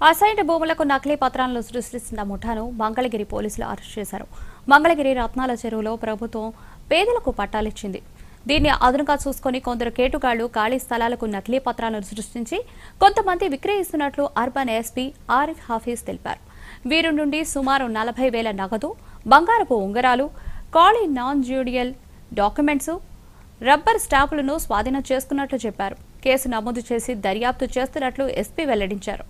assigned భూములకు నకిలీ పత్రాలను సృష్టిస్తున్న ముఠాను మంగళగిరి పోలీసులు అరెస్ట్ చేశారు మంగళగిరి రత్నాల చెరువులో ప్రభుత్వం పేదలకు పట్టాలిచ్చింది దీన్ని అదునుగా చూసుకొని కొందరు కేటుగాళ్లు ఖాళీ స్థలాలకు నకిలీ పత్రాలను సృష్టించి కొంతమంది విక్రయిస్తున్నట్లు అర్బన్ ఎస్పీ ఆరిఫ్ హాఫీజ్ తెలిపారు వీరి నుండి సుమారు నలభై వేల నగదు బంగారపు ఉంగరాలు ఖాళీ నాన్ జ్యూడియల్ డాక్యుమెంట్స్ రబ్బర్ స్టాంపులను స్వాధీనం చేసుకున్నట్లు చెప్పారు కేసు నమోదు చేసి దర్యాప్తు చేస్తున్నట్లు ఎస్పీ వెల్లడించారు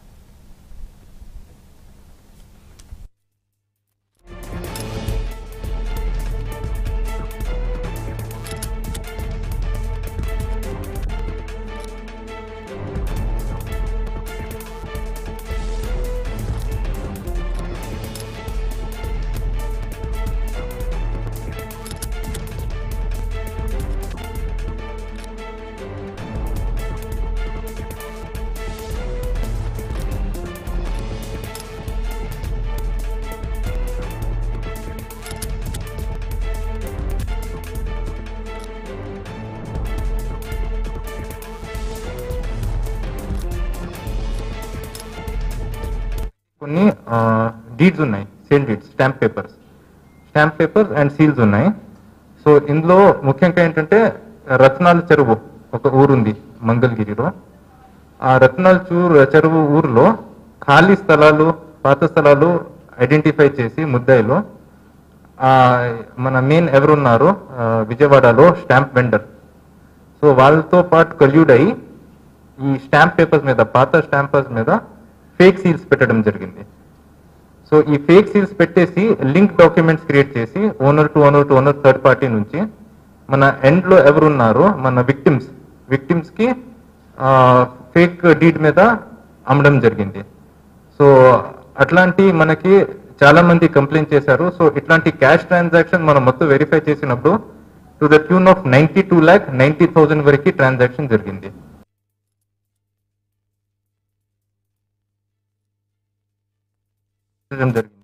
కొన్ని డీడ్స్ ఉన్నాయి sale deeds stamp papers stamp papers and seals ఉన్నాయి సో ఇందులో ముఖ్యంగా ఏంటంటే రత్నాల చెరువు ఒక ఊరుంది మంగళగిరిలో ఆ రత్నాల చూ- చెరువు ఊరిలో ఖాళీ స్థలాలు పాత స్థలాలు ఐడెంటిఫై చేసి ముద్దాయిలో ఆ, మన మెయిన్ ఎవరున్నారు ఆ, విజయవాడలో స్టాంప్ వెండర్ సో వాళ్ళతో పాటు కల్యూడ్ అయ్యి ఈ స్టాంప్ పేపర్స్ మీద పాత స్టాంపర్స్ మీద ఫేక్ సీల్స్ పెట్టడం జరిగింది సో ఈ ఫేక్ సీల్స్ పెట్టేసి లింక్ డాక్యుమెంట్స్ క్రియేట్ చేసి owner to owner to owner third party నుంచి మన ఎండ్ లో ఎవరున్నారో మన విక్టిమ్స్ విక్టిమ్స్ కి ఫేక్ డీడ్ మీద అమ్మడం జరిగింది సో అట్లాంటి మనకి చాలా మంది కంప్లైంట్ చేశారు సో ఇట్లాంటి క్యాష్ ట్రాన్సాక్షన్ మనం మొత్తం వెరిఫై చేసినప్పుడు to the tune of ninety two lakh ninety thousand వరకు ట్రాన్సాక్షన్ జరిగింది జరిగింది